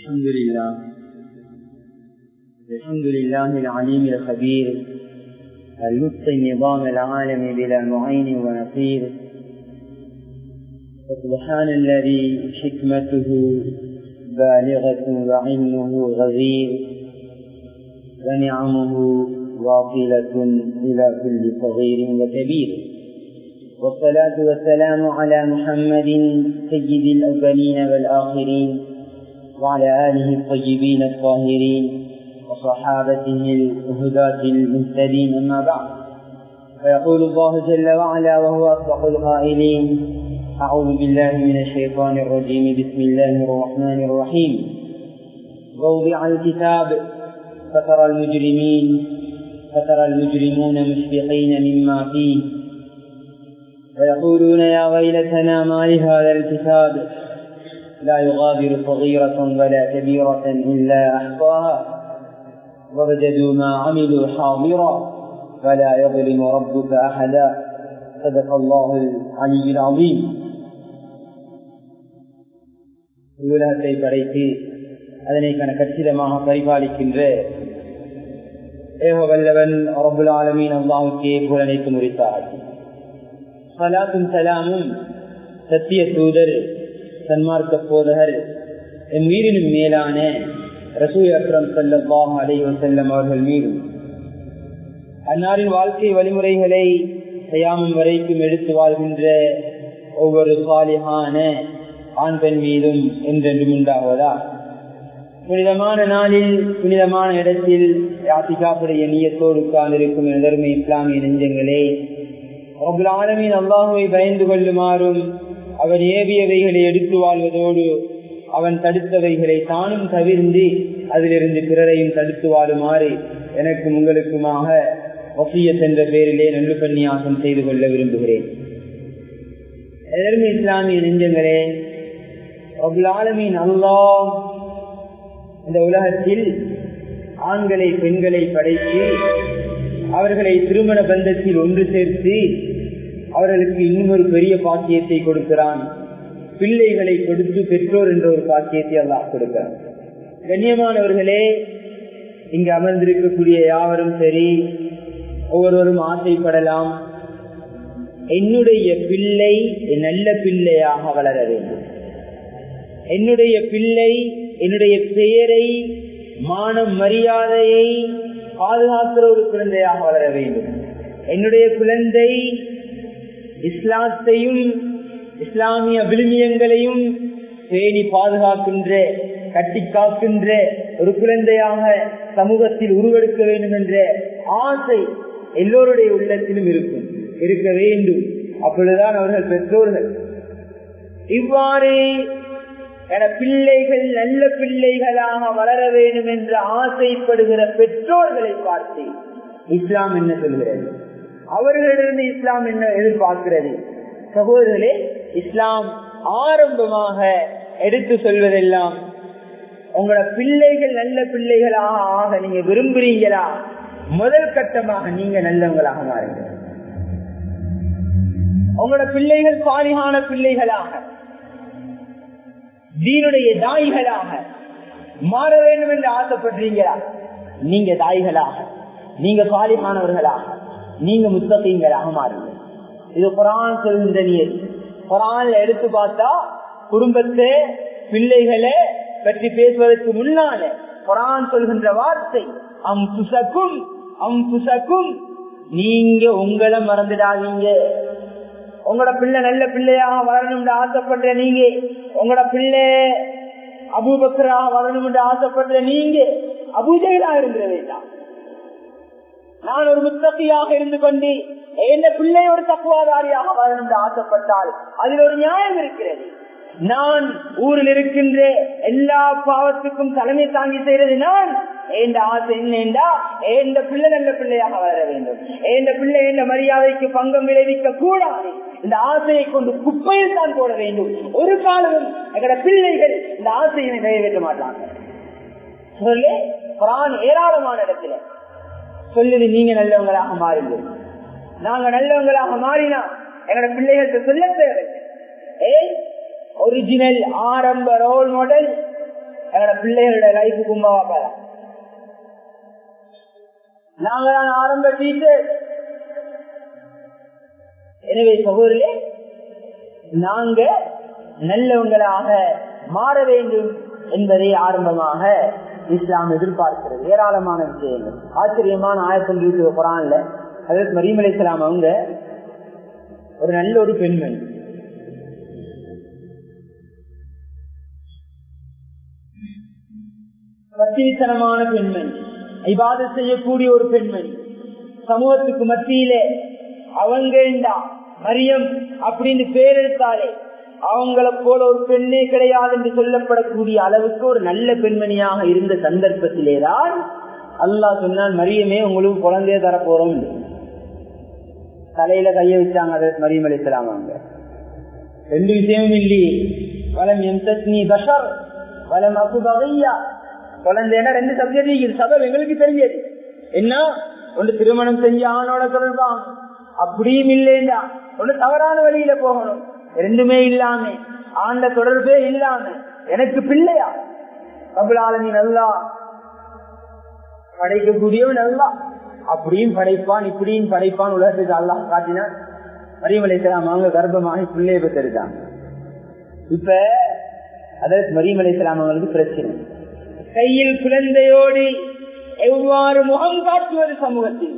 الحمد لله الحمد لله العليم الخبير المبقي النظام العالم بلا معين ونصير فسبحان الذي حكمته بالغة وعلمه غزير ونعمه واصلة إلى كل صغير وكبير والصلاة والسلام على محمد سيد الأولين والآخرين وعلى آله الطيبين الطاهرين وصحابته الهداة المهتدين أما بعد فيقول الله جل وعلا وهو أصدق القائلين أعوذ بالله من الشيطان الرجيم بسم الله الرحمن الرحيم ووضع الكتاب فترى المجرمين فترى المجرمون مشفقين مما فيه ويقولون يا ويلتنا ما لهذا الكتاب لا يغادر صغيرة ولا كبيرة إلا أحصاها ووجدوا ما عملوا حاضرا فلا يظلم ربك أحدا صدق الله العلي العظيم உலகத்தை படைத்து அதனை கன கச்சிதமாக பரிபாலிக்கின்ற ஏக வல்லவன் ரபுல் ஆலமீன் அல்லாவுக்கே புலனைத்து முறித்தார் சலாத்தும் சலாமும் சத்திய தூதர் சன்மார்க்க போதகர் என் மீறினும் மேலான ரசூல் அக்ரம் சல்லாஹ் அலை வசல்லம் அவர்கள் மீதும் அன்னாரின் வாழ்க்கை வழிமுறைகளை செய்யாமல் வரைக்கும் எடுத்து வாழ்கின்ற ஒவ்வொரு சாலிகான ஆண் பெண் மீதும் என்றென்றும் உண்டாவதா புனிதமான நாளில் புனிதமான இடத்தில் யாத்திகாப்புடைய நீயத்தோடு உட்கார்ந்திருக்கும் எதர்மை இஸ்லாமிய நெஞ்சங்களே ஆலமின் அல்லாஹுவை பயந்து கொள்ளுமாறும் அவன் ஏவியவைகளை எடுத்து வாழ்வதோடு அவன் தடுத்தவைகளை தானும் தவிர்ந்து அதிலிருந்து பிறரையும் தடுத்து வாழுமாறு எனக்கும் உங்களுக்குமாக வசியத் என்ற பெயரிலே நல்லு பன்னியாசம் செய்து கொள்ள விரும்புகிறேன் எதர்மை இஸ்லாமிய நெஞ்சங்களே ஆலமின் அல்லாஹ் இந்த உலகத்தில் ஆண்களை பெண்களை படைத்து அவர்களை திருமண பந்தத்தில் ஒன்று சேர்த்து அவர்களுக்கு இன்னும் ஒரு பெரிய பாக்கியத்தை கொடுக்கிறான் பிள்ளைகளை கொடுத்து பெற்றோர் என்ற ஒரு பாக்கியத்தை அல்லாஹ் கொடுக்கிறான் கண்ணியமானவர்களே இங்கு அமர்ந்திருக்கக்கூடிய யாவரும் சரி ஒவ்வொருவரும் ஆசைப்படலாம் என்னுடைய பிள்ளை நல்ல பிள்ளையாக வளர வேண்டும் என்னுடைய பிள்ளை என்னுடைய பெயரை மானம் மரியாதையை பாதுகாக்கிற ஒரு குழந்தையாக வளர வேண்டும் என்னுடைய குழந்தை இஸ்லாத்தையும் இஸ்லாமிய விழுமியங்களையும் பேணி பாதுகாக்கின்ற கட்டி காக்கின்ற ஒரு குழந்தையாக சமூகத்தில் உருவெடுக்க வேண்டும் என்ற ஆசை எல்லோருடைய உள்ளத்திலும் இருக்கும் இருக்க வேண்டும் அப்பொழுதுதான் அவர்கள் பெற்றோர்கள் இவ்வாறு என பிள்ளைகள் நல்ல பிள்ளைகளாக வளர வேண்டும் என்று ஆசைப்படுகிற பெற்றோர்களை பார்த்து இஸ்லாம் என்ன சொல்கிறது அவர்களிடமிருந்து இஸ்லாம் என்ன எதிர்பார்க்கிறது சகோதரர்களே இஸ்லாம் ஆரம்பமாக எடுத்து சொல்வதெல்லாம் உங்களோட பிள்ளைகள் நல்ல பிள்ளைகளாக ஆக நீங்க விரும்புறீங்களா முதல் கட்டமாக நீங்க நல்லவங்களாக மாறுங்க உங்களோட பிள்ளைகள் பாலிகான பிள்ளைகளாக தீனுடைய தாய்களாக மாற வேண்டும் என்று ஆசைப்படுறீங்களா நீங்க தாய்களாக நீங்க சாலிமானவர்களாக நீங்க முத்தகங்களாக மாறுங்க இது குரான் சொல்கின்ற நீர் குரான்ல எடுத்து பார்த்தா குடும்பத்தை பிள்ளைகளை பற்றி பேசுவதற்கு முன்னால குரான் சொல்கின்ற வார்த்தை அம் புசக்கும் அம் புசக்கும் நீங்க உங்களை மறந்துடாதீங்க உங்களோட பிள்ளை நல்ல பிள்ளையாக வரணும் ஆசைப்படுற நீங்க உங்களோட பிள்ளை அபூபக்கராக வரணும் என்று ஆசைப்படுற நீங்க அபூஜைகளா இருந்துட வேண்டாம் நான் ஒரு முத்தகையாக இருந்து கொண்டு எந்த பிள்ளை ஒரு தக்குவாதாரியாக வரணும் என்று ஆசைப்பட்டால் அதில் ஒரு நியாயம் இருக்கிறது நான் ஊரில் இருக்கின்ற எல்லா பாவத்துக்கும் தலைமை தாங்கி செய்யறது நான் எந்த ஆசை என்னண்டா எந்த பிள்ளை நல்ல பிள்ளையாக வளர வேண்டும் எந்த பிள்ளை எந்த மரியாதைக்கு பங்கம் விளைவிக்க கூடாது இந்த ஆசையை கொண்டு குப்பையில் தான் போட வேண்டும் ஒரு காலமும் எங்கட பிள்ளைகள் இந்த ஆசையை நிறைவேற்ற மாட்டாங்க சொல்லு குரான் ஏராளமான இடத்துல சொல்லுது நீங்க நல்லவங்களாக மாறுங்க நாங்க நல்லவங்களாக மாறினா எங்களோட பிள்ளைகளுக்கு சொல்ல தேவை ஏ ஒரிஜினல் ஆரம்ப ரோல் மாடல் எங்களோட பிள்ளைகளோட லைஃபு கும்பவா பாரா நாங்க தான் ஆரம்ப டீச்சர் எனவே சகோதரே நாங்க நல்லவங்களாக மாற வேண்டும் என்பதை ஆரம்பமாக இஸ்லாம் எதிர்பார்க்கிறது ஏராளமான விஷயங்கள் ஆச்சரியமான ஆயத்தம் இருக்கிற குரான்ல அதற்கு மரீம் இஸ்லாம் அவங்க ஒரு நல்ல ஒரு பெண்மணி பத்திரித்தனமான பெண்மணி இவாத செய்யக்கூடிய ஒரு பெண்மணி சமூகத்துக்கு மத்தியிலே அவங்கண்டா மரியம் அப்படின்னு பேர் எடுத்தாலே அவங்கள போல ஒரு பெண்ணே கிடையாது என்று சொல்லப்படக்கூடிய அளவுக்கு ஒரு நல்ல பெண்மணியாக இருந்த சந்தர்ப்பத்திலேதான் அல்லாஹ் சொன்னான் மரியமே உங்களுக்கு குழந்தைய தரப்போறோம் தலையில கைய வச்சாங்க அதற்கு மரியம் அளிக்கலாம் அவங்க ரெண்டு விஷயமும் இல்லையே வலம் எம் சத்னி பஷர் வலம் அபுபகையா குழந்தைன்னா ரெண்டு சப்ஜெக்ட் இருக்குது சபை எங்களுக்கு தெரிஞ்சது என்ன ஒன்று திருமணம் செஞ்சு ஆணோட தொடர்பான் அப்படியும் இல்லைன்னா ஒன்று தவறான வழியில போகணும் ரெண்டுமே இல்லாம ஆண்ட தொடர்பே இல்லாம எனக்கு பிள்ளையா கபுலாலமி நல்லா படைக்கக்கூடியவன் நல்லா அப்படியும் படைப்பான் இப்படியும் படைப்பான் உலகத்துக்கு அல்லாஹ் காட்டினான் மரியமலைக்கலாம் அவங்க கர்ப்பமாக பிள்ளைய பெற்றிருக்காங்க இப்ப அதற்கு மரியமலைக்கலாம் அவங்களுக்கு பிரச்சனை கையில் குழந்தையோடு எவ்வாறு முகம் காட்டுவது சமூகத்தில்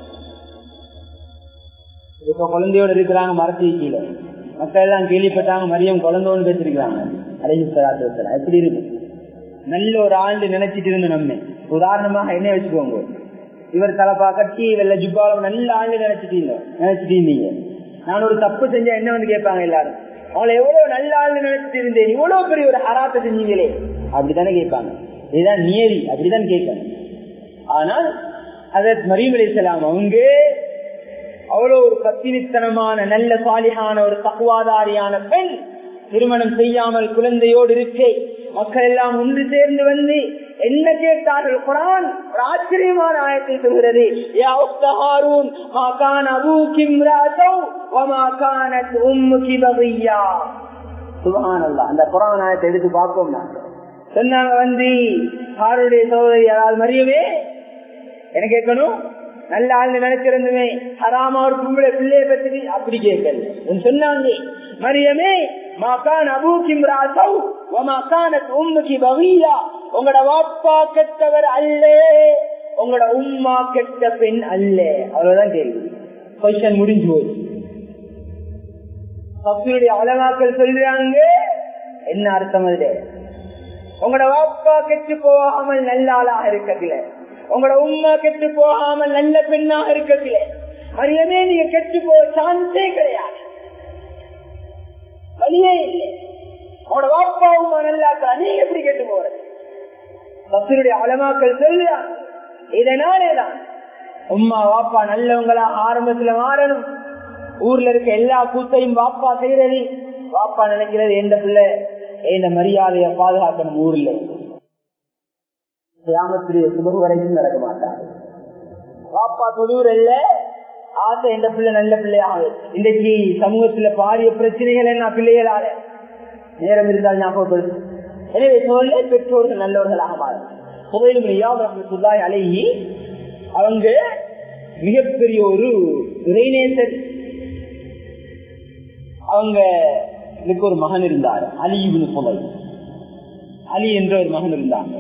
இப்ப குழந்தையோடு இருக்கிறாங்க மரத்துக்கு கீழே மக்கள் எல்லாம் கேள்விப்பட்டாங்க மரியம் குழந்தோன்னு பேசிருக்காங்க அலைஹிஸ்வராத்து எப்படி இருக்கு நல்ல ஒரு ஆண்டு நினைச்சிட்டு இருந்த நம்ம உதாரணமாக என்ன வச்சுக்கோங்க இவர் தலப்பா கட்டி வெள்ள ஜுப்பாலம் நல்ல ஆண்டு நினைச்சிட்டீங்க நினைச்சிட்டு இருந்தீங்க நான் ஒரு தப்பு செஞ்சா என்ன வந்து கேட்பாங்க எல்லாரும் அவங்களை எவ்வளவு நல்ல ஆண்டு நினைச்சிட்டு இருந்தேன் இவ்வளவு பெரிய ஒரு ஹராத்தை செஞ்சீங்களே அப்படித்தானே கேட்பாங்க இதுதான் நியதி அப்படிதான் கேட்கணும் ஆனால் அதற்கு மரீம் அலிசலாம் அவங்க அவ்வளவு ஒரு பத்தினித்தனமான நல்ல சாலிகான ஒரு தக்குவாதாரியான பெண் திருமணம் செய்யாமல் குழந்தையோடு இருக்கே மக்கள் எல்லாம் ஒன்று சேர்ந்து வந்து என்ன கேட்டார்கள் குரான் ஒரு ஆச்சரியமான ஆயத்தை சொல்கிறது யா உக்த ஹாரூன் மா கான அபூகி இம்ராத்தௌ வ மா கானத் உம்முகி பகியா சுப்ஹானல்லாஹ் அந்த குரான் ஆயத்தை எடுத்து பார்ப்போம் நாங்க சொன்னாங்க வந்து ஹாருடைய சகோதரி அதாவது மரியவே என்ன கேட்கணும் நல்ல ஆள் நினைச்சிருந்துமே ஹராமா ஒரு கும்பல பிள்ளைய பத்தி அப்படி கேட்கல சொன்னாங்க மரியமே மாக்கான் அபூக்கிம் ராசவ் மாக்கான உம்முக்கு பகீலா உங்களோட வாப்பா கெட்டவர் அல்ல உங்களோட உம்மா கெட்ட பெண் அல்ல அவ்வளவுதான் கேள்வி கொஸ்டின் முடிஞ்சு போச்சு பக்தியுடைய அழகாக்கள் சொல்றாங்க என்ன அர்த்தம் அதுல உங்களோட வாப்பா கெட்டு போகாமல் நல்ல ஆளாக இருக்கல உங்களோட உண்மை கெட்டு போகாமல் நல்ல பெண்ணாக இருக்கல மரியமே நீங்க கெட்டு போக சான்ஸே கிடையாது வழியே இல்லை உங்களோட வாப்பா உமா நல்லா இருக்கா நீங்க எப்படி கெட்டு போறது பக்தருடைய அலமாக்கள் சொல்லுறாங்க இதனாலேதான் உம்மா வாப்பா நல்லவங்களா ஆரம்பத்துல மாறணும் ஊர்ல இருக்க எல்லா கூத்தையும் வாப்பா செய்யறது வாப்பா நினைக்கிறது எந்த பிள்ளை இந்த மரியாதையை பாதுகாக்கணும் ஊர்ல கிராமத்திலே சுபகு வரைக்கும் நடக்க மாட்டாங்க பாப்பா தொழுவர் அல்ல ஆசை இந்த பிள்ளை நல்ல பிள்ளையாக இன்றைக்கு சமூகத்துல பாரிய பிரச்சனைகள் என்ன பிள்ளைகளால நேரம் இருந்தால் ஞாபகப்படுத்து எனவே சொல்ல பெற்றோர்கள் நல்லவர்களாக மாறும் புகையிலும் அழகி அவங்க மிகப்பெரிய ஒரு இறைநேசர் அவங்க இதுக்கு ஒரு மகன் இருந்தார் அலி இவனு புகை அலி என்ற ஒரு மகன் இருந்தாங்க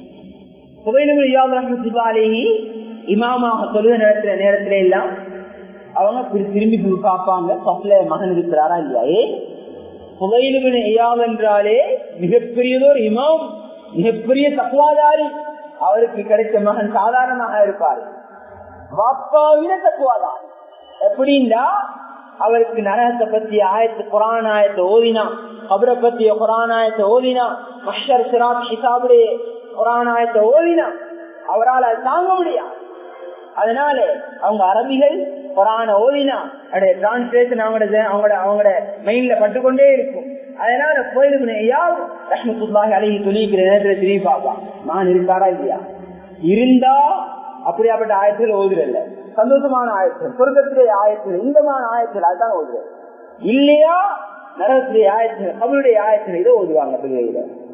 புகையிலுமே இமாமாக தொழுக நடத்துற நேரத்துல எல்லாம் அவங்க திரும்பி பார்ப்பாங்க பஸ்ல மகன் இருக்கிறாரா இல்லையா ஏ புகையிலுமே ஐயாவ் என்றாலே மிகப்பெரியதோர் இமாம் மிகப்பெரிய தக்குவாதாரி அவருக்கு கிடைச்ச மகன் சாதாரணமாக இருப்பார் வாப்பாவிட தக்குவாதாரி எப்படின்னா அவருக்கு நரகத்தை பத்திய ஆயத்து குரான் ஆயத்தை ஓதினா அவரை பத்திய குரான் ஆயத்தை ஓதினா மஷர் சிராப் ஷிசாபுடைய குரான் ஆயத்தை ஓதினா அவரால் அது தாங்க முடியாது அதனால அவங்க அரபிகள் குரான ஓதினா அவருடைய டிரான்ஸ்லேஷன் அவங்களோட அவங்களோட அவங்களோட மெயின்ல பட்டுக்கொண்டே இருக்கும் அதனால கோயிலுக்கு யார் ரஷ்மத்துல்லாஹி அழகி துணிக்கிற நேரத்துல திரும்பி பார்ப்பான் நான் இருக்காரா இல்லையா இருந்தா அப்படியாப்பட்ட ஆயத்தில் ஓதுறல்ல சந்தோஷமான ஆயத்தில் சொர்க்கத்திலே ஆயத்தில் இன்பமான ஆயத்தில் அதுதான் ஓதுறது இல்லையா நரகத்திலே ஆயத்தில் கபலுடைய ஆயத்தில் இதை ஓதுவாங்க பிள்ளைகள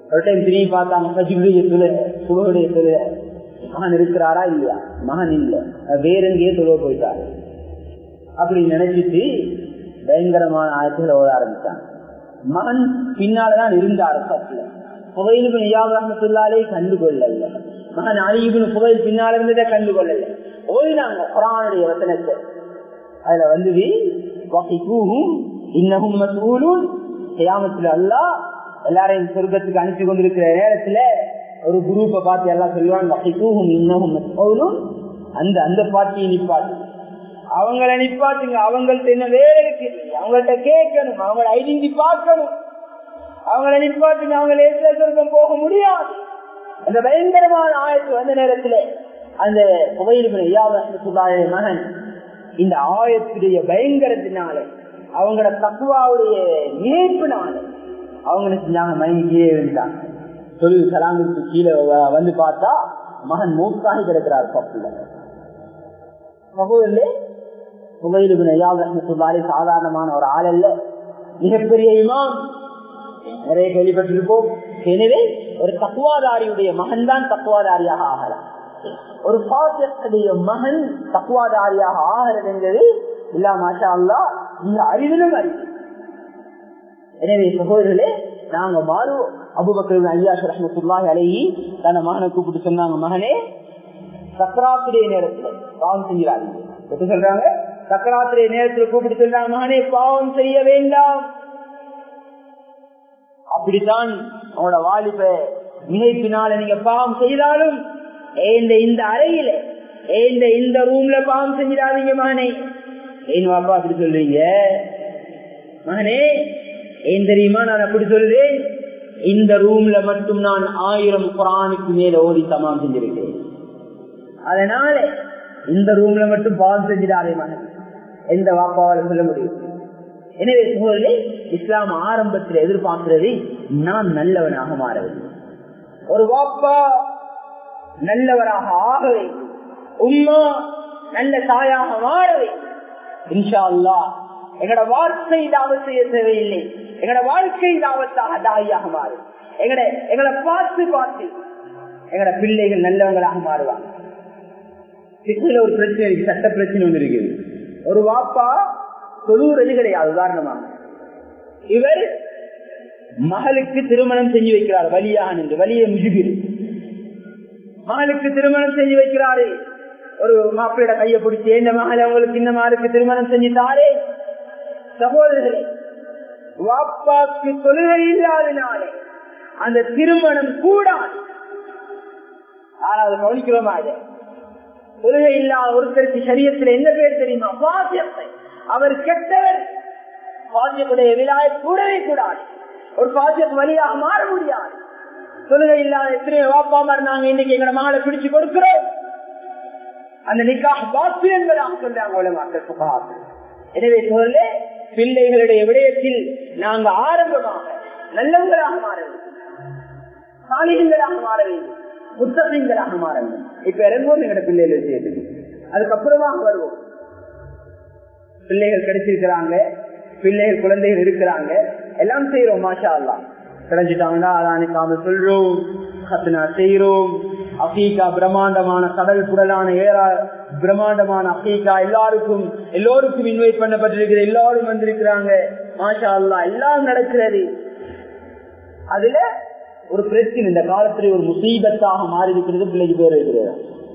ஒரு டைம் திரும்பி பார்த்தாங்க சஜிபுடைய தொழு சுபகுடைய தொழு மகன் இருக்கிறாரா இல்லையா மகன் இல்ல வேற எங்கேயே தொழுவ போயிட்டாரு அப்படி நினைச்சிட்டு பயங்கரமான ஆயத்துகளை ஓட ஆரம்பிச்சாங்க மகன் பின்னால்தான் இருந்தார் சத்துல புகையிலும் ஐயாவுல்லாலே கண்டுகொள்ளல மகன் அழிவுன்னு புகையில் பின்னால இருந்ததை கண்டுகொள்ளல ஓடினாங்க குரானுடைய வசனத்தை அதுல வந்து இன்னமும் மசூலும் கியாமத்துல அல்லா எல்லாரையும் சொர்க்கத்துக்கு அனுப்பி கொண்டிருக்கிற நேரத்துல ஒரு குரூப்பை பார்த்து எல்லாம் சொல்லுவாங்க வகைக்கூகும் இன்னமும் மசூலும் அந்த அந்த பாட்டியை நிப்பாட்டு அவங்கள நிப்பாட்டுங்க அவங்கள்ட்ட என்ன வேலை இருக்கு அவங்கள்ட்ட கேட்கணும் அவங்கள ஐடென்டி பார்க்கணும் அவங்கள நிப்பாட்டுங்க அவங்க லேசில சொர்க்கம் போக முடியாது அந்த பயங்கரமான ஆயத்து வந்த நேரத்துல அந்த புகையிலுமே ஐயாவுடைய மகன் இந்த ஆயத்துடைய பயங்கரத்தினால அவங்களோட தக்குவாவுடைய நினைப்பினால அவங்க செஞ்சாங்க மயங்கி கீழே இருந்தாங்க தொழில் சலாமிற்கு கீழே வந்து பார்த்தா மகன் மூக்காகி கிடக்கிறார் பப்புல சகோதரே புகையிலுமே ஐயாவுடைய சாதாரணமான ஒரு ஆள் அல்ல மிகப்பெரிய இமாம் நிறைய கேள்விப்பட்டிருப்போம் எனவே ஒரு தக்குவாதாரியுடைய மகன் தான் தக்குவாதாரியாக ஆகலாம் ஒரு பாத்திரத்துடைய மகன் தக்குவாதாரியாக ஆகிறது என்பது இல்லா மாஷா அல்லா மிக அறிவிலும் அறிவு எனவே சகோதரர்களே நாங்க மாறுவோம் அபுபக்கர் ஐயா ரஹமத்துல்லாஹி அலையி தன்னை மகனை கூப்பிட்டு சொன்னாங்க மகனே சக்கராத்துடைய நேரத்துல பாவம் செஞ்சிடாதீங்க எப்படி சொல்றாங்க சக்கராத்துடைய நேரத்துல கூப்பிட்டு சொன்னாங்க மகனே பாவம் செய்ய வேண்டாம் அப்படித்தான் அவனோட வாலிப நினைப்பினால நீங்க பாவம் செய்தாலும் ஏந்த இந்த அறையில ஏந்த இந்த ரூம்ல பாவம் செஞ்சிடாதீங்க மகனே ஏன் வாப்பா அப்படி சொல்றீங்க மகனே ஏன் தெரியுமா நான் அப்படி சொல்றேன் இந்த ரூம்ல மட்டும் நான் ஆயிரம் குரானுக்கு மேல ஓடி தமாம் செஞ்சிருக்கேன் அதனால இந்த ரூம்ல மட்டும் பாவம் செஞ்சிடாதே மகன் எந்த வாப்பாவால சொல்ல முடியும் எனவே சூழலே இஸ்லாம் ஆரம்பத்தில் எதிர்பார்க்கிறது நான் நல்லவனாக மாற வேண்டும் ஒரு வாப்பா நல்லவராக ஆக வேண்டும் உம்மா நல்ல தாயாக மாற வேண்டும் இன்ஷா அல்லா எங்கட வாழ்க்கை தாவத் செய்ய தேவையில்லை எங்கட வாழ்க்கை தாவத்தாக தாயாக மாறும் எங்கட எங்களை பார்த்து பார்த்து எங்கட பிள்ளைகள் நல்லவங்களாக மாறுவாங்க சிக்கில ஒரு பிரச்சனை இருக்கு சட்ட பிரச்சனை ஒன்று இருக்குது ஒரு வாப்பா தொழுறது கிடையாது உதாரணமாக இவர் மகளுக்கு திருமணம் செஞ்சு வைக்கிறார் வலியாக நின்று வலிய முஜுகிரு மகளுக்கு திருமணம் செஞ்சு வைக்கிறாரு ஒரு மாப்பிள்ளையோட கையை பிடிச்சி இந்த மகள் அவங்களுக்கு இந்த மகளுக்கு திருமணம் செஞ்சு தாரே சகோதரர்களே வாப்பாக்கு தொழுகை இல்லாதனாலே அந்த திருமணம் கூடாது ஆறாவது கவனிக்கிறோமா இது தொழுகை இல்லாத ஒருத்தருக்கு சரியத்தில் என்ன பேர் தெரியுமா பாசியத்தை அவர் கெட்டவர் பாசியத்துடைய விழாவை கூடவே கூடாது ஒரு பாசியத்து வழியாக மாற முடியாது தொழுகை இல்லாத எத்தனையோ வாப்பாமார் நாங்க இன்னைக்கு எங்களை மகளை பிடிச்சு கொடுக்கிறோம் அந்த நிக்காக பாசு என்பதாக சொல்றாங்க உலமாக்கள் புகார்கள் எனவே சொல்ல பிள்ளைகளுடைய விடயத்தில் நாங்க ஆரம்பமாக நல்லவங்களாக மாற வேண்டும் சாலிகங்களாக மாற வேண்டும் புத்தகங்களாக மாற வேண்டும் இப்ப இறங்குவோம் எங்களோட பிள்ளைகள் விஷயத்துக்கு அதுக்கப்புறமா வருவோம் பிள்ளைகள் கிடைச்சிருக்கிறாங்க பிள்ளைகள் குழந்தைகள் இருக்கிறாங்க எல்லாம் செய்யறோம் மாஷா அல்லா கிடைச்சிட்டாங்கன்னா அதானிக்காம சொல்றோம் கத்துனா செய்யறோம் அஃபீகா பிரம்மாண்டமான கடல் புடலான ஏரா பிரம்மாண்டமான அஃபீகா எல்லாருக்கும் எல்லோருக்கும் இன்வைட் பண்ணப்பட்டிருக்கிற எல்லாரும் வந்திருக்கிறாங்க மாஷா அல்லா எல்லாம் நடக்கிறது அதுல ஒரு பிரச்சனை இந்த காலத்துல ஒரு முசீபத்தாக மாறி இருக்கிறது பிள்ளைக்கு பேர் வைக்கிறது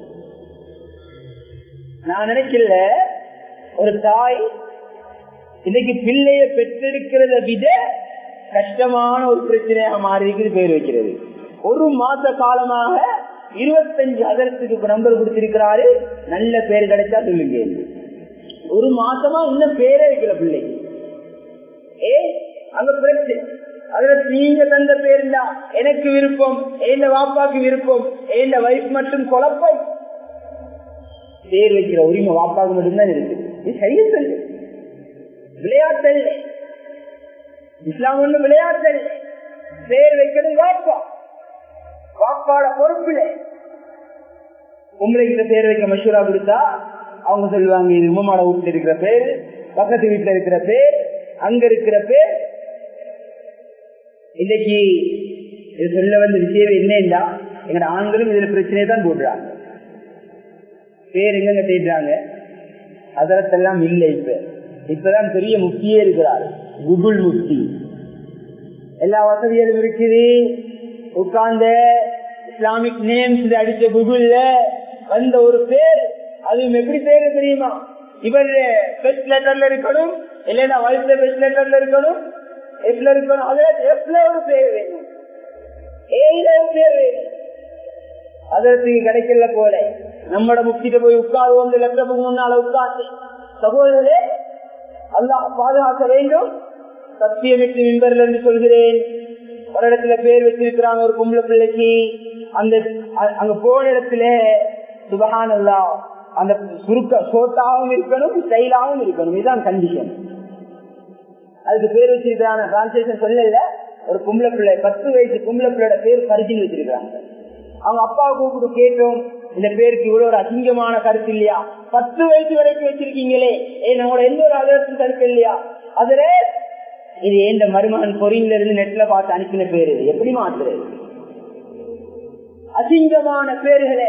நான் நினைக்கல ஒரு தாய் இன்னைக்கு பிள்ளைய பெற்றெடுக்கிறத விட கஷ்டமான ஒரு பிரச்சனையாக மாறி இருக்குது பேர் வைக்கிறது ஒரு மாச காலமாக இருபத்தஞ்சு அதரத்துக்கு நம்பர் கொடுத்திருக்கிறாரு நல்ல பேர் கிடைச்சா சொல்லுங்க ஒரு மாசமா இன்னும் பேரே வைக்கல பிள்ளைக்கு ஏ அங்க பிரச்சனை அதுல நீங்க தந்த பேர் எனக்கு விருப்பம் எந்த வாப்பாக்கு விருப்பம் எந்த வைஃப் மட்டும் குழப்பம் பேர் வைக்கிற உரிமை வாப்பாக்கு மட்டும்தான் இருக்கு இது சரியா சொல்லு விளையாட்டு இஸ்லாம் ஒண்ணு விளையாட்டு பேர் வைக்கிறது வாப்பா வாப்பாட பொறுப்புல உங்களுக்கு பேர் வைக்க மஷூரா கொடுத்தா அவங்க சொல்லுவாங்க இது உமாட வீட்டுல இருக்கிற பேர் பக்கத்து வீட்டுல இருக்கிற பேர் அங்க இருக்கிற பேர் இன்னைக்கு இது சொல்ல வந்த விஷயம் என்னன்னா எங்கட ஆண்களும் இதுல பிரச்சனையை தான் போடுறாங்க பேர் எங்க தேடுறாங்க அதரத்தெல்லாம் இல்லை இப்ப இப்பதான் பெரிய முக்தியே இருக்கிறார் குகுள் முக்தி எல்லா வசதிகளும் இருக்குது உட்கார்ந்த இஸ்லாமிக் நேம்ஸ் அடிச்ச குகுள்ல வந்த ஒரு பேர் அதுவும் எப்படி பேரு தெரியுமா இவர் பெஸ்ட் லெட்டர்ல இருக்கணும் இல்லைன்னா வயசுல பெஸ்ட் லெட்டர்ல இருக்கணும் எஃப்ல இருக்கணும் அதுல எஃப்ல ஒரு பேர் வேணும் ஏல ஒரு பேர் வேணும் அதற்கு கிடைக்கல போல நம்மட முக்கிட்ட போய் உட்காருவோம் லெப்டப்புக்கு முன்னால உட்கார்ந்து சகோதரரே அல்லாஹ் பாதுகாக்க வேண்டும் சத்தியமிட்டு மின்பரில் இருந்து சொல்கிறேன் ஒரு இடத்துல பேர் வச்சிருக்கிறாங்க ஒரு பொம்பளை பிள்ளைக்கு அந்த அங்க போன இடத்துல சுபகான் அல்லா அந்த சுருக்க சோட்டாவும் இருக்கணும் ஸ்டைலாவும் இருக்கணும் இதுதான் கண்டிஷன் அதுக்கு பேர் வச்சிருக்கிறாங்க டிரான்ஸ்லேஷன் சொல்லல ஒரு பொம்பளை பிள்ளை பத்து வயசு பொம்பளை பிள்ளையோட பேர் பரிசில் வச்சிருக்காங்க அவங்க அப்பாவை கூப்பிட்டு கேட்டோம் இந்த பேருக்கு இவ்வளவு ஒரு அசிங்கமான கருத்து இல்லையா பத்து வயசு வரைக்கும் வச்சிருக்கீங்களே ஏ நம்மளோட எந்த ஒரு அதற்கு கருத்து இல்லையா அதுல இது ஏந்த மருமகன் பொறியில இருந்து நெட்ல பார்த்து அனுப்பின பேரு இது எப்படி மாத்துறது அசிங்கமான பேர்களே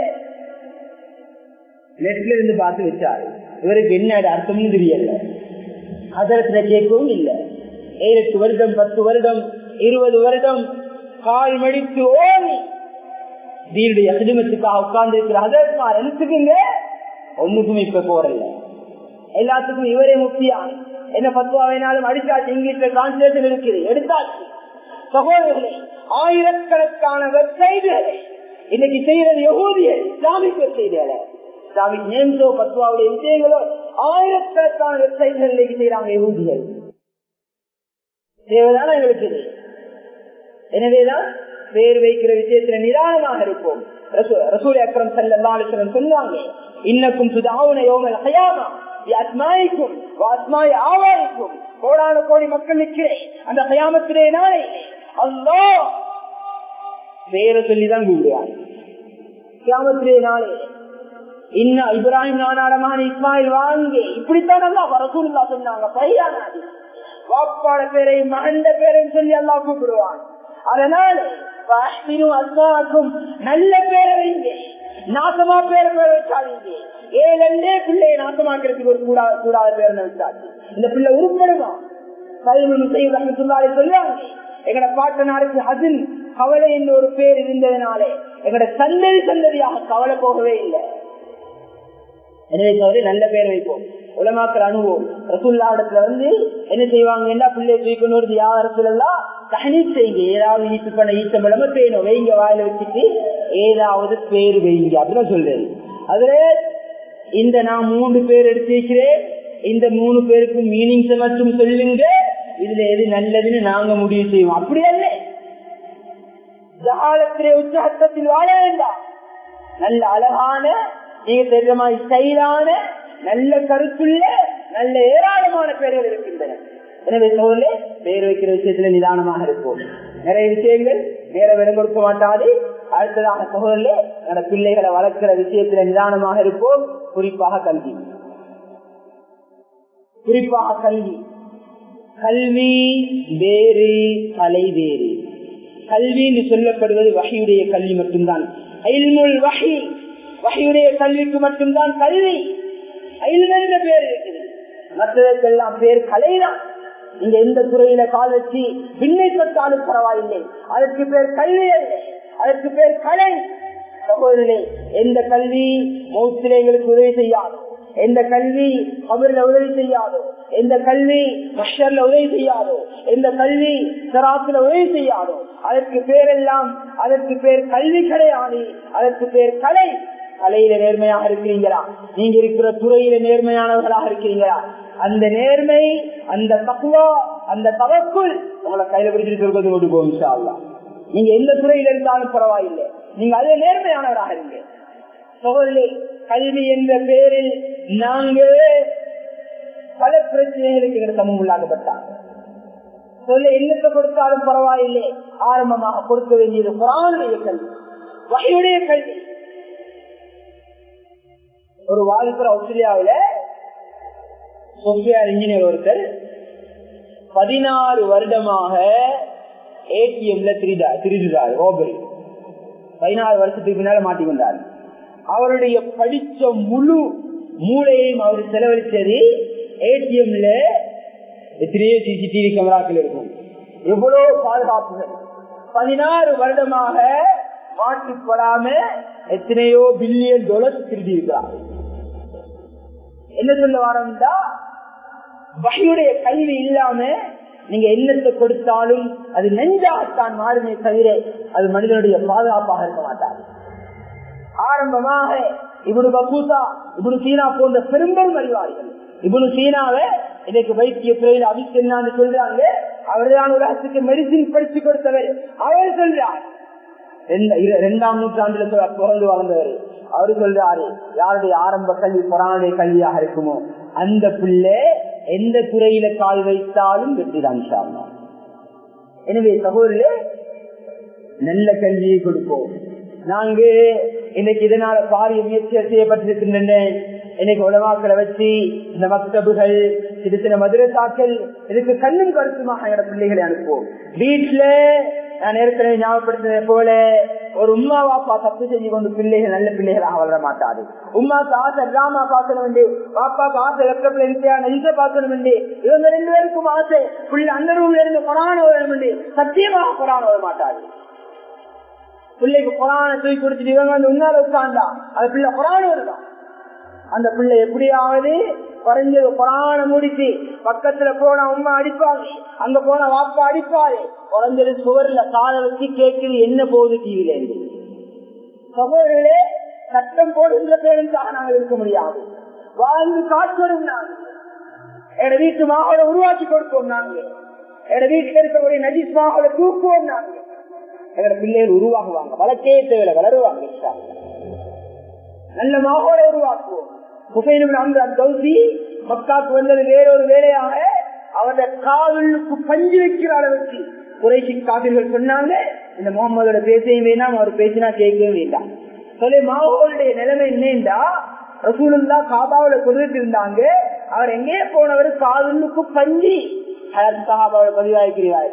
நெட்ல இருந்து பார்த்து வச்சாரு இவருக்கு என்ன அர்த்தம்னு தெரியல அதரத்துல கேட்கவும் இல்லை ஏழு எட்டு வருடம் பத்து வருடம் இருபது வருடம் கால் மடித்து ஓடி தீனுடைய அகிதமத்துக்காக உட்கார்ந்து இருக்கிற அதற்கார் எனக்குங்க ஒண்ணுக்கும் இப்ப போறல எல்லாத்துக்கும் இவரே முக்கியம் என்ன பத்துவா வேணாலும் அடிச்சாச்சு இங்கிலீஷ்ல டிரான்ஸ்லேஷன் இருக்குது எடுத்தாச்சு சகோதரர்களே ஆயிரக்கணக்கான வெப்சைட்டுகளை இன்னைக்கு செய்யறது யகூதியல் இஸ்லாமிக் வெப்சைட்டுகளை இஸ்லாமிக் நேம்ஸோ பத்துவாவுடைய விஷயங்களோ ஆயிரக்கணக்கான வெப்சைட்கள் இன்னைக்கு செய்யறாங்க யகூதிகள் தேவைதான எங்களுக்கு எனவேதான் பேர் வைக்கிற விஷயத்துல நிதானமாக இருப்போம் ரசூல் அக்ரம் சல்லாசலம் சொன்னாங்க இன்னக்கும் சுதாவுன யோமல் ஹயாமா அத்மாய்க்கும் அத்மாய் ஆவாய்க்கும் கோடான கோடி மக்கள் நிற்கிறேன் அந்த ஹயாமத்திலே நாளை அல்லோ பேரை சொல்லிதான் கூடுவாங்க கியாமத்திலே நாளே இன்னும் இப்ராஹிம் நானாடமான இஸ்மாயில் வாங்கி இப்படித்தான் அல்லா ரசூல்லா சொன்னாங்க பையானாதி வாப்பாட பேரை மகண்ட பேரையும் சொல்லி அல்லா கூப்பிடுவான் அதனால அஸ்மாக்கும் நல்ல பேரை வைங்க நாசமா பேரை பேர வச்சாதீங்க ஏழே பிள்ளைய நாசமாக்கிறதுக்கு ஒரு கூடாத கூடாத பேரை வச்சாச்சு இந்த பிள்ளை உருப்படுமா சொல்லுவாங்க எங்கட பாட்டனாருக்கு ஹசின் கவலை என்று ஒரு பேர் இருந்ததுனாலே எங்கட சந்ததி சந்ததியாக கவலை போகவே இல்லை எனவே தவிர நல்ல பேர் வைப்போம் உலமாக்கள் அனுபவம் ரசுல்லா இடத்துல வந்து என்ன செய்வாங்க என்ன பிள்ளைய தூக்கணும் யாரெல்லாம் தனி செய்யுங்க ஏதாவது ஈட்டு பண்ண ஈட்டமிழம பேணும் வைங்க வாயில வச்சுட்டு ஏதாவது பேர் வைங்க அப்படின்னு சொல்றது அதுல இந்த நான் மூன்று பேர் எடுத்து வைக்கிறேன் இந்த மூணு பேருக்கு மீனிங்ஸ் மட்டும் சொல்லுங்க இதுல எது நல்லதுன்னு நாங்க முடிவு செய்வோம் அப்படி அல்ல ஜாலத்திலே உச்சகத்தில் வாழ வேண்டாம் நல்ல அழகான நீங்க தெரிஞ்ச மாதிரி ஸ்டைலான நல்ல கருத்துள்ள நல்ல ஏராளமான பேர்கள் இருக்கின்றன எனவே சோழலே பேர் வைக்கிற விஷயத்துல நிதானமாக இருப்போம் நிறைய விஷயங்கள் வேற விடம் கொடுக்க மாட்டாது அடுத்ததாக சோழலே நம்ம பிள்ளைகளை வளர்க்கிற விஷயத்துல நிதானமாக இருப்போம் குறிப்பாக கல்வி குறிப்பாக கல்வி கல்வி வேறு கலை வேறு கல்வி என்று சொல்லப்படுவது வகையுடைய கல்வி மட்டும்தான் வகை வகையுடைய கல்விக்கு மட்டும்தான் கல்வி என்ற பேர் இருக்குது மற்றதற்கெல்லாம் பேர் கலைதான் நீங்க எந்த துறையில கால் வச்சு விண்ணை தொட்டாலும் பரவாயில்லை அதற்கு பேர் கல்வி அல்ல அதற்கு பேர் கலை சகோதரர்களே எந்த கல்வி மௌத்திலே எங்களுக்கு உதவி செய்யாது எந்த கல்வி கபரில் உதவி செய்யாதோ எந்த கல்வி மஷர்ல உதவி செய்யாதோ எந்த கல்வி சராத்துல உதவி செய்யாதோ அதற்கு பேரெல்லாம் அதற்கு பேர் கல்வி கிடையாது அதற்கு பேர் கலை கலையில நேர்மையாக இருக்கிறீங்களா நீங்க இருக்கிற துறையில நேர்மையானவர்களாக இருக்கிறீங்களா அந்த நேர்மை அந்த தக்குவா அந்த தவக்குள் உங்களை கையில பிடிச்சிட்டு சொல்றது கொண்டு போகும் நீங்க எந்த துறையில இருந்தாலும் பரவாயில்லை நீங்க அதே நேர்மையானவராக இருங்க சோழலே கல்வி என்ற பேரில் நாங்கள் பல பிரச்சனைகளுக்கு எங்கள் சமூகம் உள்ளாக்கப்பட்டாங்க சொல்ல எண்ணத்தை கொடுத்தாலும் பரவாயில்லை ஆரம்பமாக கொடுக்க வேண்டியது குரானுடைய கல்வி வகையுடைய கல்வி ஒரு வாலிபர் ஆஸ்திரேலியாவில சொஃப்ட்வேர் இன்ஜினியர் ஒருத்தர் பதினாறு வருடமாக ஏடிஎம்ல திருடா திருடுறாரு ரோபரி பதினாறு வருஷத்துக்கு பின்னால மாட்டிக்கொண்டார் அவருடைய படிச்ச முழு மூளையையும் அவர் செலவழிச்சது ஏடிஎம்ல எத்தனையோ சிசிடிவி கேமராக்கள் இருக்கும் எவ்வளவு பாதுகாப்புகள் பதினாறு வருடமாக மாட்டிப்படாம எத்தனையோ பில்லியன் டாலர் திருடியிருக்கிறார் என்ன சொல்ல வரா வகையுடைய கல்வி இல்லாம நீங்க என்னத்தை கொடுத்தாலும் அது நெஞ்சாகத்தான் மாறுமே தவிர அது மனிதனுடைய பாதுகாப்பாக இருக்க மாட்டார் ஆரம்பமாக இவனு பக்கூசா இவனு சீனா போன்ற பெரும்பெரும் அறிவாளிகள் இவனு சீனாவை இன்னைக்கு வைத்திய துறையில் அபிஷன்னான்னு சொல்றாங்க அவர்தான் உலகத்துக்கு மெடிசின் படிச்சு கொடுத்தவர் அவர் சொல்றார் இரண்டாம் நூற்றாண்டுல பிறந்து வளர்ந்தவர் அவரு சொல்றாரு யாருடைய ஆரம்ப கல்வி புறானுடைய கல்வியாக இருக்குமோ அந்த பிள்ளை எந்த துறையில கால் வைத்தாலும் வெற்றிதான் சாமி எனவே சகோதரே நல்ல கல்வியை கொடுப்போம் நாங்க இன்னைக்கு இதனால பாரிய முயற்சிகள் செய்யப்பட்டிருக்கின்றன இன்னைக்கு உலமாக்களை வச்சு இந்த மக்தபுகள் சிறு சில மதுரசாக்கள் இதுக்கு கண்ணும் கருத்துமாக எங்க பிள்ளைகளை அனுப்புவோம் வீட்டுல நான் ஏற்கனவே ஞாபகப்படுத்தினதை போல ஒரு உமா வாப்பா தப்பு செஞ்சு கொண்டு பிள்ளைகள் நல்ல பிள்ளைகளாக வளர மாட்டாது உமாக்கு ஆசை டிராமா பார்க்கணும் வேண்டி பாப்பாக்கு ஆசை வெப்பப்பில் நெஞ்ச பார்க்கணும் வேண்டி இவங்க ரெண்டு பேருக்கும் ஆசை பிள்ளை அந்த ரூம்ல இருந்து கொரான வரும் வேண்டி சத்தியமாக கொரான வர மாட்டாது பிள்ளைக்கு கொரான தூக்கி கொடுத்துட்டு இவங்க வந்து உன்னால உட்கார்ந்தா அது பிள்ளை கொரான வருதான் அந்த பிள்ளை எப்படியாவது குறைஞ்சது புறான முடிச்சு பக்கத்துல போனா உமா அடிப்பாங்க அங்க போன வாப்பா அடிப்பாரு குறைஞ்சது சுவர்ல கால வச்சு கேட்குது என்ன போகுது டிவில இருந்து சகோதரர்களே சட்டம் போடுகின்ற பேருந்தாக நாங்கள் இருக்க முடியாது வாழ்ந்து காட்டுவதும் நாங்கள் எட வீட்டு மாவோட உருவாக்கி கொடுப்போம் நாங்க எட வீட்டுல இருக்கக்கூடிய நஜீஸ் மாவோட தூக்குவோம் நாங்க எங்களோட பிள்ளைகள் உருவாகுவாங்க வளர்க்கே தேவையில்ல வளருவாங்க நல்ல மாவோட உருவாக்குவோம் மக்காக்கு வந்தது வேறொரு வேலையாக அவருடைய காவலுக்கு பஞ்சு வைக்கிற அளவுக்கு குறைசி காவிர்கள் சொன்னாங்க இந்த முகமதோட பேசையும் வேண்டாம் அவர் பேசினா கேட்கவும் வேண்டாம் சொல்லி மாவோடைய நிலைமை என்னண்டா ரசூலுல்லா காபாவில கொடுத்துட்டு இருந்தாங்க அவர் எங்கே போனவர் காவலுக்கு பஞ்சு சஹாபாவோட பதிவாய்க்கிறார்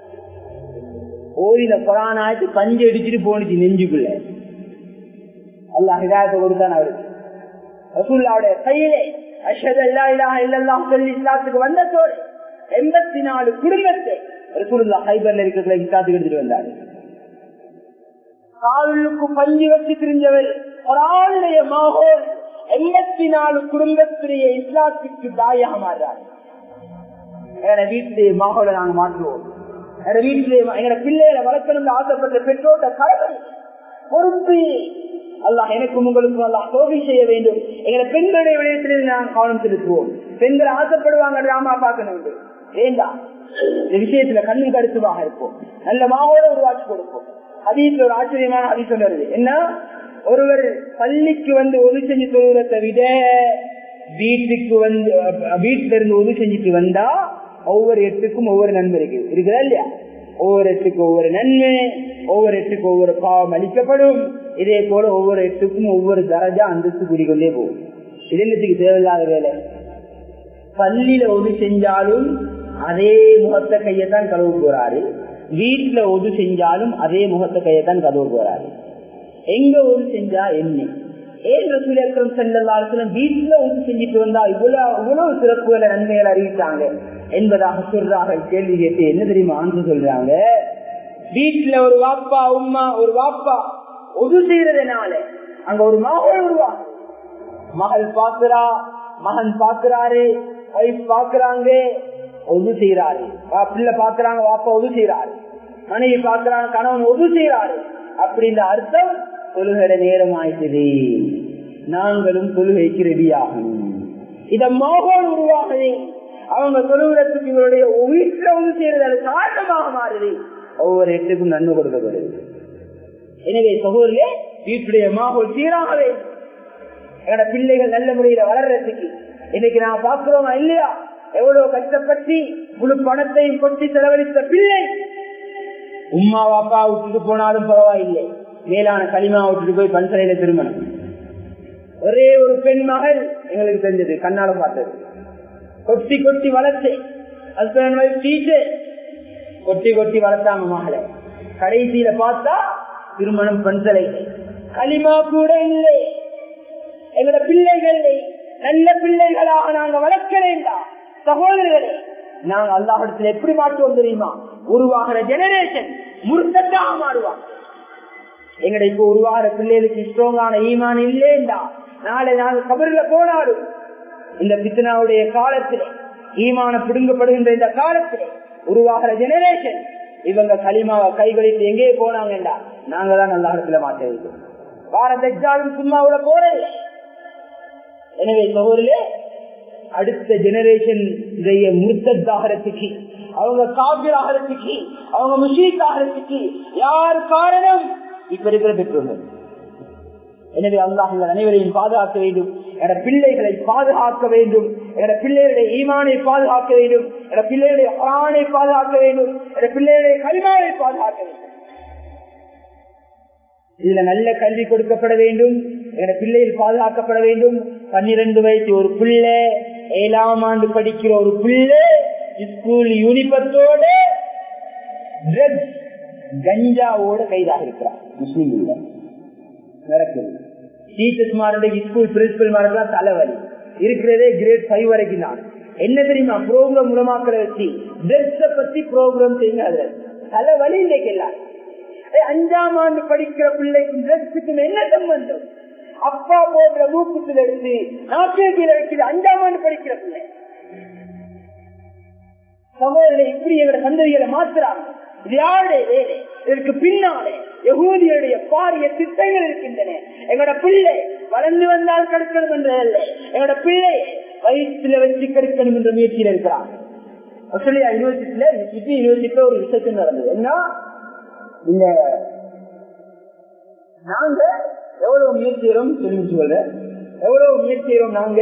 ஓரில புறானாச்சு பஞ்சு அடிச்சுட்டு போனுச்சு நெஞ்சுக்குள்ள அல்லாஹ் ஹிதாயத்தை கொடுத்தான் அவருக்கு ரசூல்லாவுடைய கையிலே அஷத் அல்லா இல்லா இல்லெல்லாம் சொல்லி இஸ்லாத்துக்கு வந்ததோடு எண்பத்தி நாலு குடும்பத்தை ரசூல்லா ஹைபர்ல இருக்கிற இஸ்லாத்துக்கு எடுத்துட்டு வந்தாரு காலுக்கு பஞ்சு வச்சு திரிஞ்சவர் ஒரு ஆளுடைய மகோல் எண்பத்தி நாலு குடும்பத்திலேய இஸ்லாத்துக்கு தாயாக மாறுறாரு எங்க வீட்டிலேயே மகோலை நாங்க மாற்றுவோம் எங்க வீட்டிலேயே எங்க பிள்ளைகளை வளர்க்கணும்னு ஆசைப்பட்ட பெற்றோட்ட கடமை பொறுப்பு அல்லாஹ் எனக்கும் உங்களுக்கும் அல்லாஹ் தோல்வி செய்ய வேண்டும் எங்களை பெண்களுடைய விடயத்திலிருந்து நாம் கவனம் செலுத்துவோம் பெண்கள் ஆசைப்படுவாங்க டிராமா பார்க்கணும் வேண்டாம் இந்த விஷயத்துல கண்ணும் கருத்துமாக இருப்போம் நல்ல மாவோட உருவாக்கி கொடுப்போம் அதீத்துல ஒரு ஆச்சரியமான அதிசயம் வருது என்ன ஒருவர் பள்ளிக்கு வந்து ஒது செஞ்சு தொழுகிறத விட வீட்டுக்கு வந்து வீட்டுல இருந்து ஒது செஞ்சுட்டு வந்தா ஒவ்வொரு எட்டுக்கும் ஒவ்வொரு நன்மை இருக்கு இருக்குதா இல்லையா ஒவ்வொரு எட்டுக்கு ஒவ்வொரு நன்மை ஒவ்வொரு எட்டுக்கு ஒவ்வொரு பாவம் அளிக்கப்படும் இதே போல ஒவ்வொரு எட்டுக்கும் ஒவ்வொரு தரஜா அந்தஸ்து கூடிக்கொண்டே போகும் இதென்னத்துக்கு தேவையில்லாத வேலை பள்ளியில ஒது செஞ்சாலும் அதே முகத்தை கையத்தான் கழுவு போறாரு வீட்டுல ஒது செஞ்சாலும் அதே முகத்தை கையத்தான் கழுவு போறாரு எங்க ஒது செஞ்சா என்ன ஏன் ரசூல் அக்ரம் செல்லலாம் வீட்டுல ஒது செஞ்சுட்டு வந்தா இவ்வளவு இவ்வளவு சிறப்புகளை நன்மைகளை அறிவித்தாங்க என்பதாக சொல்றாங்க கேள்வி கேட்டு என்ன தெரியுமா ஆண்டு சொல்றாங்க வீட்டுல ஒரு வாப்பா உமா ஒரு வாப்பா ஒது செய்யறதுனால அங்க ஒரு மகள் உருவாங்க மகள் பாக்குறா மகன் பாக்குறாரு ஒய்ஃப் பாக்குறாங்க ஒது செய்யறாரு பிள்ளை பாக்குறாங்க வாப்பா ஒது செய்யறாரு மனைவி பாக்குறாங்க கணவன் ஒது செய்யறாரு அப்படின்ற அர்த்தம் தொழுகிற நேரம் ஆயிட்டது நாங்களும் தொழுகைக்கு ரெடி ஆகணும் இத மோகன் உருவாகுது அவங்க தொழுகிறதுக்கு இவருடைய வீட்டுல ஒது செய்யறது அது காரணமாக மாறுது ஒவ்வொரு எட்டுக்கும் நன்மை கொடுக்கப்படுது எனவே சகோதரே வீட்டுடைய மாகோல் சீராகவே எங்களோட பிள்ளைகள் நல்ல முறையில வளர்றதுக்கு இன்னைக்கு நான் பாக்குறோமா இல்லையா எவ்வளவு கஷ்டப்பட்டு முழு பணத்தையும் கொட்டி செலவழித்த பிள்ளை உமா அப்பா விட்டுட்டு போனாலும் பரவாயில்லை மேலான களிமா விட்டுட்டு போய் பன்சலையில திருமணம் ஒரே ஒரு பெண் மகள் எங்களுக்கு தெரிஞ்சது கண்ணால பார்த்தது கொட்டி கொட்டி வளர்த்து ஹஸ்பண்ட் ஒய்ஃப் டீச்சர் கொட்டி கொட்டி வளர்த்தாங்க மகளை கடைசியில பார்த்தா திருமணம் பண்சலை களிமா கூட இல்லை எங்களோட பிள்ளைகளை நல்ல பிள்ளைகளாக நாங்க வளர்க்க வேண்டாம் சகோதரர்களே நாங்க அல்லாஹிடத்துல எப்படி மாற்றுவோம் தெரியுமா உருவாகிற ஜெனரேஷன் முருத்தத்தாக மாறுவாங்க எங்கட இப்ப உருவாகிற பிள்ளைகளுக்கு ஸ்ட்ராங்கான ஈமான் இல்லேண்டா நாளை நாங்க கபர்ல போனாலும் இந்த பித்தனாவுடைய காலத்திலே ஈமான பிடுங்கப்படுகின்ற இந்த காலத்திலே உருவாகிற ஜெனரேஷன் இவங்க களிமாவை கைகளிட்டு எங்கே போனாங்கடா நாங்க தான் நல்ல இடத்துல மாற்ற வைக்கிறோம் பாரதாலும் சும்மாவோட போறதில்லை எனவே சகோதரே அடுத்த ஜெனரேஷன் இதைய முர்த்தத்தாகிறதுக்கு அவங்க காபில் ஆகிறதுக்கு அவங்க முஷீக் ஆகிறதுக்கு யார் காரணம் இப்ப இருக்கிற பெற்றோர்கள் எனவே அல்லாஹ் எங்கள் அனைவரையும் பாதுகாக்க வேண்டும் என பிள்ளைகளை பாதுகாக்க வேண்டும் என பிள்ளைகளுடைய ஈமானை பாதுகாக்க வேண்டும் என பிள்ளைகளுடைய ஆணை பாதுகாக்க வேண்டும் என பிள்ளைகளுடைய கலிமாவை பாதுகாக்க வேண்டும் இதுல நல்ல கல்வி கொடுக்கப்பட வேண்டும் என பிள்ளைகள் பாதுகாக்கப்பட வேண்டும் பன்னிரண்டு வயசு ஒரு பிள்ளை ஏழாம் ஆண்டு படிக்கிற ஒரு பிள்ளை ஸ்கூல் யூனிபத்தோட ட்ரக்ஸ் கஞ்சாவோட கைதாக இருக்கிறார் முஸ்லீம் இல்ல நடக்குது டீச்சர்ஸ்மாரோட ஸ்கூல் பிரின்சிபல் மாரெல்லாம் தலைவலி இருக்கிறதே கிரேட் ஃபைவ் வரைக்கும் தான் என்ன தெரியுமா ப்ரோக்ராம் மூலமாக்களை வச்சு ட்ரெஸ்ஸ பத்தி ப்ரோக்ராம் செய்யுங்க அதுல தலைவலி இன்னைக்கு எல்லாரும் அஞ்சாம் ஆண்டு படிக்கிற பிள்ளைக்கு ட்ரெஸ்ஸுக்கு என்ன சம்பந்தம் அப்பா போன்ற மூக்குத்துல இருந்து நாட்டில் வைக்கிற அஞ்சாம் ஆண்டு படிக்கிற பிள்ளை சகோதரரை இப்படி எங்களோட சந்ததிகளை மாத்துறாங்க இது யாருடைய வேலை இதற்கு பின்னாலே யகூதியுடைய பாரிய திட்டங்கள் இருக்கின்றன எங்களோட பிள்ளை வளர்ந்து வந்தால் கெடுக்கணும் என்ற அல்ல எங்களோட பிள்ளை வயிற்றுல வச்சு கெடுக்கணும் என்ற முயற்சியில் இருக்கிறாங்க ஆஸ்திரேலியா யூனிவர்சிட்டியில சிட்டி யூனிவர்சிட்டியில ஒரு ரிசர்ச் நடந்தது என்ன இந்த நாங்க எவ்வளவு முயற்சிகிறோம் தெரிவிச்சு கொள்ள எவ்வளவு முயற்சிகிறோம் நாங்க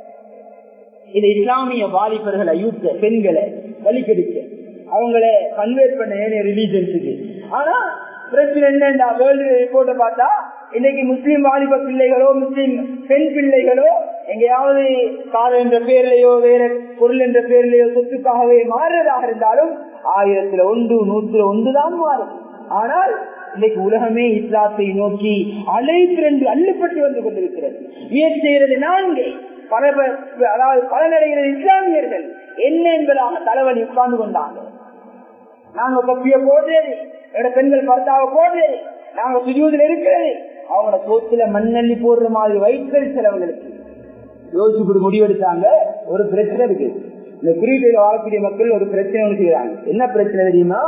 இந்த இஸ்லாமிய வாலிபர்களை யூத்த பெண்களை வலிக்கெடுக்க அவங்கள கன்வெர்ட் பண்ண ஏனைய ரிலீஜன்ஸுக்கு ஆனா பிரச்சனை என்னண்டா வேர்ல்டு ரிப்போர்ட்டை பார்த்தா இன்னைக்கு முஸ்லீம் வாலிப பிள்ளைகளோ முஸ்லீம் பெண் பிள்ளைகளோ எங்கேயாவது காதல் என்ற பேர்லயோ வேற பொருள் என்ற பேர்லயோ சொத்துக்காகவே மாறுறதாக இருந்தாலும் ஆயிரத்துல ஒன்று நூற்றுல ஒன்றுதான் மாறும் ஆனால் இன்னைக்கு உலகமே இஸ்லாத்தை நோக்கி அலைத்திரண்டு அள்ளுப்பட்டு வந்து கொண்டிருக்கிறது முயற்சி செய்கிறது நான்கு பல அதாவது பலனடைகிற இஸ்லாமியர்கள் என்ன என்பதாக தலைவலி உட்கார்ந்து கொண்டாங்க நாங்க கப்பிய போடுறது என்னோட பெண்கள் பர்த்தாவை போடுறது நாங்க சுஜூதில் இருக்கிறது அவங்களோட சோத்துல மண்ணள்ளி போடுற மாதிரி வயிற்று செலவுகளுக்கு யோசிச்சு முடிவெடுத்தாங்க ஒரு பிரச்சனை இருக்கு இந்த குறியீட்டில் வாழக்கூடிய மக்கள் ஒரு பிரச்சனை ஒன்று செய்யறாங்க என்ன பிரச்சனை தெரியுமா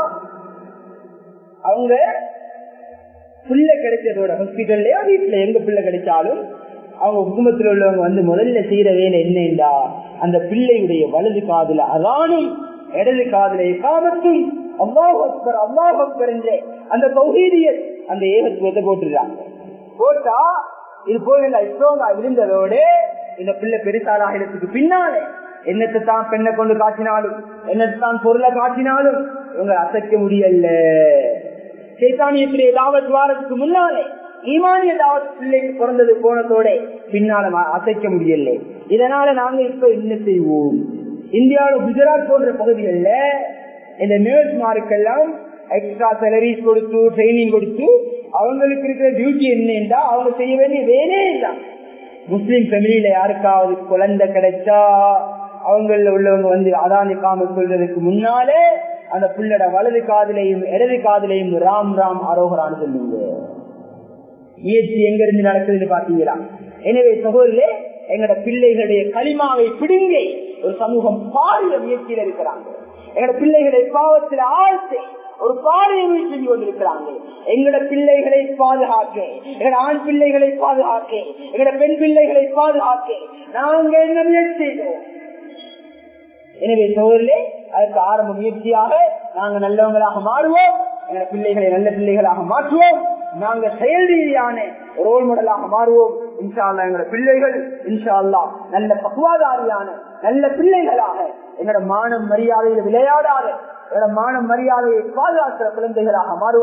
அவங்க பிள்ளை கிடைச்சதோட ஹாஸ்பிட்டல்லயோ வீட்டுல எங்க பிள்ளை கிடைச்சாலும் அவங்க குடும்பத்தில் உள்ளவங்க வந்து முதல்ல செய்யற வேலை என்னண்டா அந்த பிள்ளையுடைய வலது காதுல அதானும் இடது காதுல காமத்தும் அல்லாஹர் அல்லாஹர் என்ற அந்த பௌகீதிய அந்த ஏகத்துவத்தை போட்டுருக்காங்க போட்டா இது போல ஸ்ட்ராங்கா இருந்ததோடு இந்த பிள்ளை பெருசாலாகிறதுக்கு பின்னாலே என்னத்தை தான் பெண்ணை கொண்டு காட்டினாலும் என்னத்தை தான் பொருளை காட்டினாலும் இவங்க அசைக்க முடியல சைத்தானியத்திலே தாவத் வாரத்துக்கு முன்னாலே ஈமானிய தாவத் பிள்ளைக்கு பிறந்தது போனதோட பின்னால அசைக்க முடியல இதனால நாங்க இப்ப என்ன செய்வோம் இந்தியாவில் குஜராத் போன்ற பகுதிகளில் இந்த நர்ஸ்மாருக்கெல்லாம் எக்ஸ்ட்ரா சேலரிஸ் கொடுத்து ட்ரைனிங் கொடுத்து அவங்களுக்கு இருக்கிற டியூட்டி என்னன்னா அவங்க செய்ய வேண்டிய வேலையே இல்லை முஸ்லீம் ஃபேமிலியில யாருக்காவது குழந்தை கிடைச்சா அவங்கள உள்ளவங்க வந்து அதானிக்காம சொல்றதுக்கு முன்னாலே அந்த பிள்ளட வலது காதலையும் இடது காதலையும் ராம் ராம் அரோகரான்னு சொல்லுங்க முயற்சி எங்க இருந்து நடக்குதுன்னு பாத்தீங்களா எனவே சகோதரே எங்கட பிள்ளைகளுடைய களிமாவை பிடுங்கி ஒரு சமூகம் பாரிய முயற்சியில இருக்கிறாங்க எங்கட பிள்ளைகளை பாவத்தில் ஆழ்த்தி ஒரு பாரிய முயற்சி செஞ்சு கொண்டிருக்கிறாங்க எங்கட பிள்ளைகளை பாதுகாக்க எங்கட ஆண் பிள்ளைகளை பாதுகாக்க எங்கட பெண் பிள்ளைகளை பாதுகாக்க நாங்க என்ன முயற்சி செய்தோம் எனவே சோழர்களே அதற்கு ஆரம்ப முயற்சியாக நாங்க நல்லவங்களாக மாறுவோம் எங்க பிள்ளைகளை நல்ல பிள்ளைகளாக மாற்றுவோம் நாங்க செயல் ரீதியான ரோல் மாடலாக மாறுவோம் இன்ஷா அல்லா எங்களோட பிள்ளைகள் இன்ஷா அல்லா நல்ல பக்குவாதாரியான நல்ல பிள்ளைகளாக எங்களோட மானம் மரியாதையில் விளையாடாத எங்களோட மானம் மரியாதையை பாதுகாக்கிற குழந்தைகளாக மாறுவார்கள்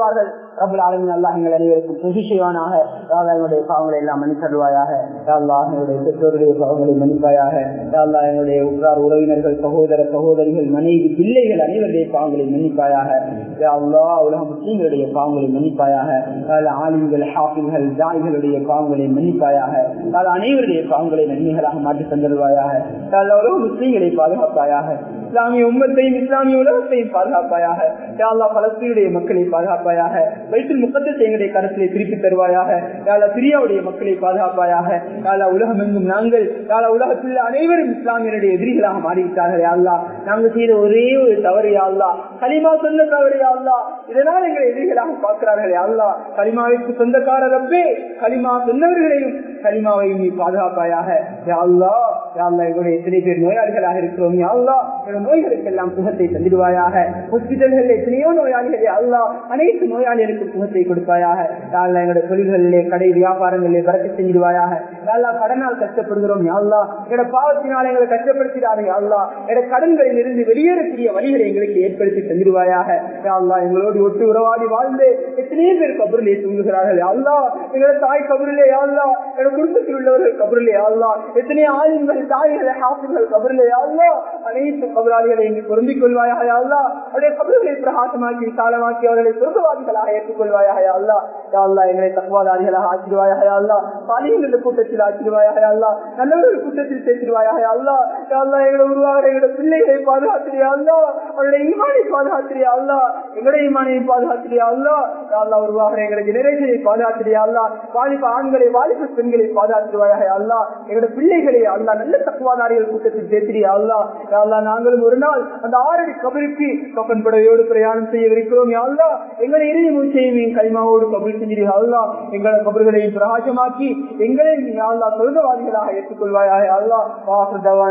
ரபுல் ஆலமின் அல்லாஹ் எங்கள் அனைவருக்கும் துதி செய்வானாக யாழ்லா எங்களுடைய பாவங்களை எல்லாம் மன்னித்தருவாயாக யாழ்லா எங்களுடைய பெற்றோருடைய பாவங்களை மன்னிப்பாயாக யாழ்லா எங்களுடைய உற்றார் உறவினர்கள் சகோதர சகோதரிகள் மனைவி பிள்ளைகள் அனைவருடைய பாவங்களை மன்னிப்பாயாக யாழ்லா உலக முஸ்லீம்களுடைய பாவங்களை மன்னிப்பாயாக யாழ்லா ஆலிம்கள் ஹாஃபில்கள் ஜாய்களுடைய பாவங்களை மன்னிப்பாயாக யாழ்லா அனைவருடைய பாவங்களை நன்மைகளாக மாற்றி தந்தருவாயாக யாழ்லா உலக முஸ்லீம்களை பாதுகாப்பாயாக இஸ்லாமிய உம்மத்தையும் இஸ்லாமிய உலகத்தையும் பாதுகாப்பாயாக யாழ்லா பலஸ்தீனுடைய மக்களை பாதுகாப்பாயாக வயிற்றில் முக்கத்தை எங்களுடைய கருத்திலே திருப்பி தருவாயாக யாழா சிரியாவுடைய மக்களை பாதுகாப்பாயாக யாழா உலகம் எங்கும் நாங்கள் யாழா உலகத்தில் அனைவரும் இஸ்லாமியருடைய எதிரிகளாக மாறிவிட்டார்கள் யாழ்லா நாங்கள் செய்த ஒரே ஒரு தவறு யாழ்லா களிமா சொன்ன தவறு யாழ்லா இதனால் எங்களை எதிரிகளாக பார்க்கிறார்கள் யாழ்லா களிமாவிற்கு சொந்தக்காரரப்பே களிமா சொன்னவர்களையும் களிமாவையும் நீ பாதுகாப்பாயாக யாழ்லா யாழ்லா எங்களுடைய எத்தனை பேர் நோயாளிகளாக இருக்கிறோம் யாழ்லா எங்களுடைய நோய்களுக்கெல்லாம் சுகத்தை தந்திடுவாயாக ஹாஸ்பிட்டல்களில் எத்தனையோ நோயாளிகளே அல்லா அனைத்து நோயாளிகளுக்கு சுகத்தை கொடுப்பாயாக யாழ்லா எங்களுடைய தொழில்களிலே கடை வியாபாரங்களிலே வரக்க செஞ்சிடுவாயாக யாழ்லா கடனால் கஷ்டப்படுகிறோம் யாழ்லா எங்களோட பாவத்தினால் எங்களை கஷ்டப்படுத்திடாத யாழ்லா எங்களோட கடன்களில் இருந்து வெளியேறக்கூடிய வழிகளை எங்களுக்கு ஏற்படுத்தி தந்திடுவாயாக யாழ்லா எங்களோடு ஒட்டு உறவாடி வாழ்ந்து எத்தனையோ பேர் கபரிலே தூங்குகிறார்கள் யாழ்லா எங்களோட தாய் கபரிலே யாழ்லா எங்களோட குடும்பத்தில் உள்ளவர்கள் கபரிலே யாழ்லா எத்தனையோ ஆயுங்கள் தாய்களை ஹாஃபிகள் கபரிலே யாழ்லா அனைத்து கபராளிகளை இங்கு பொருந்திக் கொள்வாயாக யாழ்லா அவருடைய கபர்களை பிரகாசமாக்கி விசாலமாக்கி அவர்களை சொர்க்கவாதிகளாக ஏற்றுக்கொள்வாயாக அல்லா யாழ்லா எங்களை தக்குவாதாரிகளாக ஆக்கிடுவாயாக அல்லா பாலியங்கள் கூட்டத்தில் ஆக்கிடுவாயாக அல்லா நல்லவர்கள் கூட்டத்தில் சேர்த்திடுவாயாக அல்லா யாழ்லா எங்களை உருவாக எங்களுடைய பிள்ளைகளை பாதுகாத்திரியா அல்லா அவருடைய ஈமானை பாதுகாத்திரியா அல்லா எங்களுடைய ஈமானையும் பாதுகாத்திரியா அல்லா யாழ்லா உருவாக எங்களுடைய ஜெனரேஷனை பாதுகாத்திரியா அல்லா வாலிப ஆண்களை வாலிப பெண்களை பாதுகாத்திடுவாயாக அல்லா எங்களுடைய பிள்ளைகளை அல்லா நல்ல தக்குவாதாரிகள் கூட்டத்தில் சேர்த்திரியா அல்லா யாழ்லா நாங்களும் ஒரு நாள் அந்த ஆறடி கபருக்கு கப்பன் படையோடு பிரயாணம் செய்யவிருக்கிறோம் யாழ்லா எங்களை இறுதி மூச்சையும் களிமாவோடு கபல் செஞ்சிருக்க அல்லா எங்களை கபர்களையும் பிரகாசமாக்கி எங்களை யாழ்லா சொர்க்கவாதிகளாக ஏற்றுக்கொள்வாயாக அல்லா வாசுதவான்